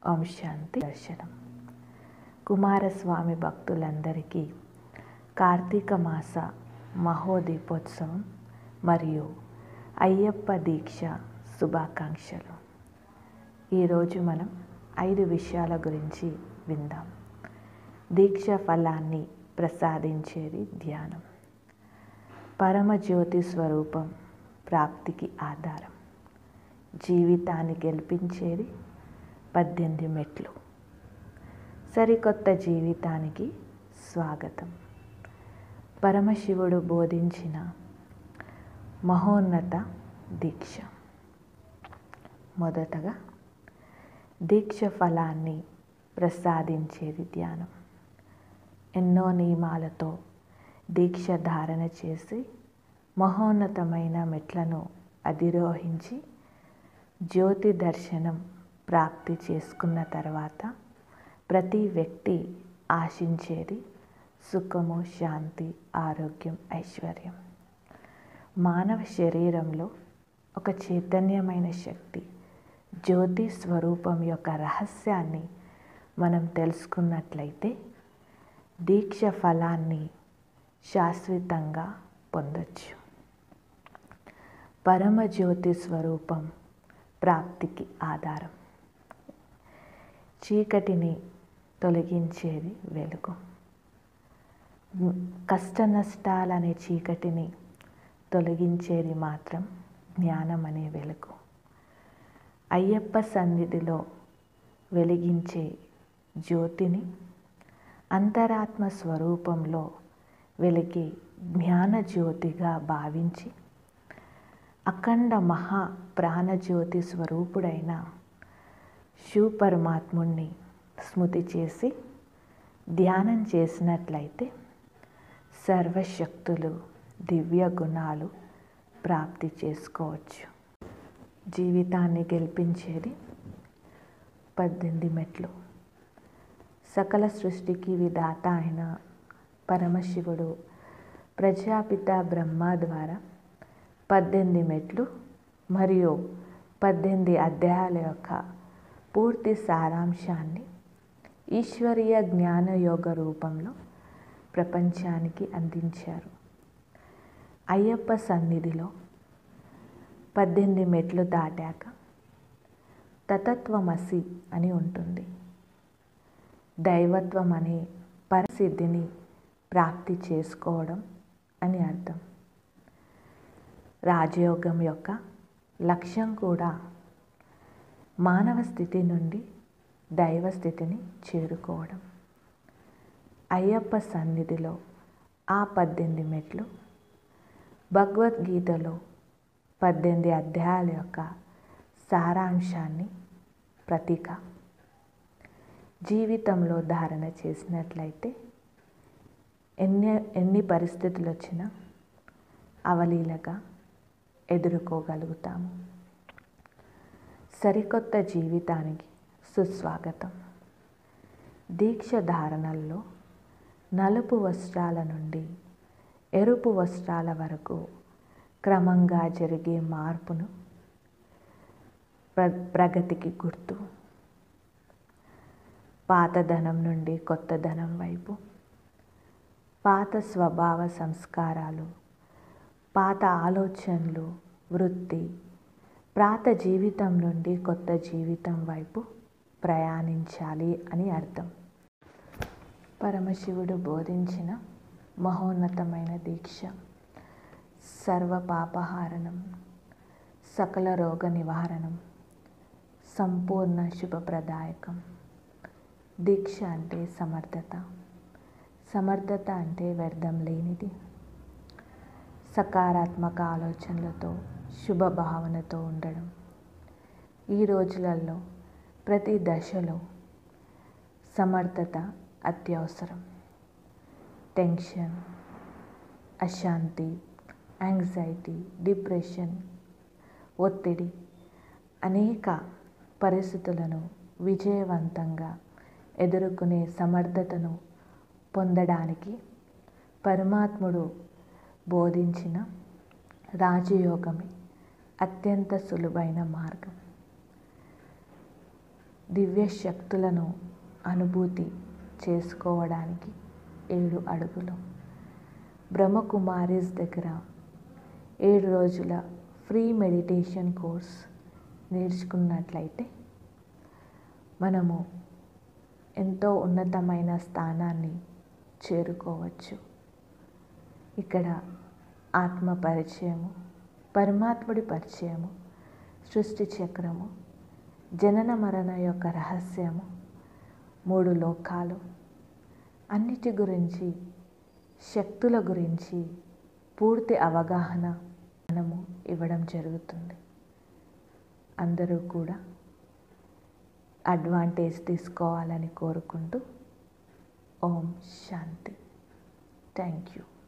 ఓం శాంతి దర్శనం కుమారస్వామి భక్తులందరికీ కార్తీక మాస మహోదీపోత్సవం మరియు అయ్యప్ప దీక్ష శుభాకాంక్షలు ఈరోజు మనం ఐదు విషయాల గురించి విందాం దీక్ష ఫలాన్ని ప్రసాదించేది ధ్యానం పరమజ్యోతి స్వరూపం ప్రాప్తికి ఆధారం జీవితాన్ని గెలిపించేది పద్దెనిమిది మెట్లు సరికొత్త జీవితానికి స్వాగతం పరమశివుడు బోధించిన మహోన్నత దీక్ష మొదటగా దీక్ష ఫలాన్ని ప్రసాదించేది ధ్యానం ఎన్నో నియమాలతో దీక్ష ధారణ చేసి మహోన్నతమైన మెట్లను అధిరోహించి జ్యోతి దర్శనం ప్రాప్తి చేసుకున్న తర్వాత ప్రతి వ్యక్తి ఆశించేది సుఖము శాంతి ఆరోగ్యం ఐశ్వర్యం మానవ శరీరంలో ఒక చైతన్యమైన శక్తి జ్యోతి స్వరూపం యొక్క రహస్యాన్ని మనం తెలుసుకున్నట్లయితే దీక్ష ఫలాన్ని శాశ్వతంగా పొందొచ్చు పరమజ్యోతి స్వరూపం ప్రాప్తికి ఆధారం చీకటిని తొలగించేది వెలుగు కష్ట నష్టాలనే చీకటిని తొలగించేది మాత్రం జ్ఞానం అనే వెలుగు అయ్యప్ప సన్నిధిలో వెలిగించే జ్యోతిని అంతరాత్మ స్వరూపంలో వెలిగే జ్ఞాన జ్యోతిగా భావించి అఖండ మహా ప్రాణజ్యోతి స్వరూపుడైన శివ పరమాత్ముణ్ణి స్మృతి చేసి ధ్యానం చేసినట్లయితే సర్వశక్తులు దివ్య గుణాలు ప్రాప్తి చేసుకోవచ్చు జీవితాన్ని గెలిపించేది పద్దెనిమిది మెట్లు సకల సృష్టికి విధాత అయిన పరమశివుడు ప్రజాపిత బ్రహ్మ ద్వారా పద్దెనిమిది మెట్లు మరియు పద్దెనిమిది అధ్యాయాల యొక్క పూర్తి సారాంశాన్ని ఈశ్వరీయ జ్ఞానయోగ రూపంలో ప్రపంచానికి అందించారు అయ్యప్ప సన్నిధిలో పద్దెనిమిది మెట్లు దాటాక తతత్వమసి అని ఉంటుంది దైవత్వం అనే పరిసిద్ధిని ప్రాప్తి చేసుకోవడం అని అర్థం రాజయోగం యొక్క లక్ష్యం కూడా మానవ స్థితి నుండి దైవ స్థితిని చేరుకోవడం అయ్యప్ప సన్నిధిలో ఆ పద్దెనిమిది మెట్లు భగవద్గీతలో పద్దెనిమిది అధ్యాయాల యొక్క సారాంశాన్ని ప్రతీక జీవితంలో ధారణ చేసినట్లయితే ఎన్ని ఎన్ని పరిస్థితులు వచ్చినా అవలీలగా ఎదుర్కోగలుగుతాము సరికొత్త జీవితానికి సుస్వాగతం దీక్ష ధారణల్లో నలుపు వస్త్రాల నుండి ఎరుపు వస్త్రాల వరకు క్రమంగా జరిగే మార్పును ప్ర ప్రగతికి గుర్తు పాత ధనం నుండి కొత్త ధనం వైపు పాత స్వభావ సంస్కారాలు పాత ఆలోచనలు వృత్తి ప్రాత జీవితం నుండి కొత్త జీవితం వైపు ప్రయాణించాలి అని అర్థం పరమశివుడు బోధించిన మహోన్నతమైన దీక్ష సర్వ పాపహారణం సకల రోగ నివారణం సంపూర్ణ శుభప్రదాయకం దీక్ష అంటే సమర్థత సమర్థత అంటే వ్యర్థం లేనిది సకారాత్మక ఆలోచనలతో శుభ భావనతో ఉండడం ఈ రోజులలో ప్రతి దశలో సమర్థత అత్యవసరం టెన్షన్ అశాంతి యాంగ్జైటీ డిప్రెషన్ ఒత్తిడి అనేక పరిస్థితులను విజయవంతంగా ఎదుర్కొనే సమర్థతను పొందడానికి పరమాత్ముడు బోధించిన రాజయోగమే అత్యంత సులువైన మార్గం దివ్య శక్తులను అనుభూతి చేసుకోవడానికి ఏడు అడుగులు బ్రహ్మకుమారీస్ దగ్గర ఏడు రోజుల ఫ్రీ మెడిటేషన్ కోర్స్ నేర్చుకున్నట్లయితే మనము ఎంతో ఉన్నతమైన స్థానాన్ని చేరుకోవచ్చు ఇక్కడ ఆత్మ పరిచయము పరమాత్ముడి పరిచయము సృష్టి చక్రము జనన మరణ యొక్క రహస్యము మూడు లోకాలు అన్నిటి గురించి శక్తుల గురించి పూర్తి అవగాహన మనము ఇవ్వడం జరుగుతుంది అందరూ కూడా అడ్వాంటేజ్ తీసుకోవాలని కోరుకుంటూ ఓం శాంతి థ్యాంక్ యూ